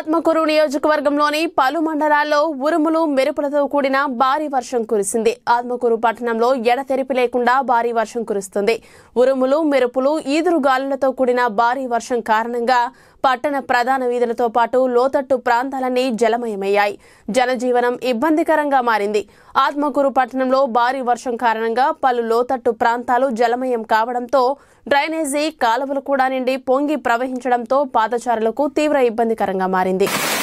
ఆత్మకూరు నియోజకవర్గంలోని పలు మండలాల్లో ఉరుములు మెరుపులతో కూడిన భారీ వర్షం కురిసింది ఆత్మకూరు పట్టణంలో ఎడతెరిపి లేకుండా భారీ వర్షం కురుస్తుంది ఉరుములు మెరుపులు ఈదురు గాలులతో కూడిన భారీ వర్షం కారణంగా పట్టణ ప్రధాన వీధులతో పాటు లోతట్టు ప్రాంతాలన్నీ జలమయమయ్యాయి జనజీవనం ఇబ్బందికరంగా మారింది ఆత్మకూరు పట్టణంలో భారీ వర్షం కారణంగా పలు లోతట్టు ప్రాంతాలు జలమయం కావడంతో డ్రైనేజీ కాలువలు కూడా నిండి పొంగి ప్రవహించడంతో పాదచారులకు తీవ్ర ఇబ్బందికరంగా మారింది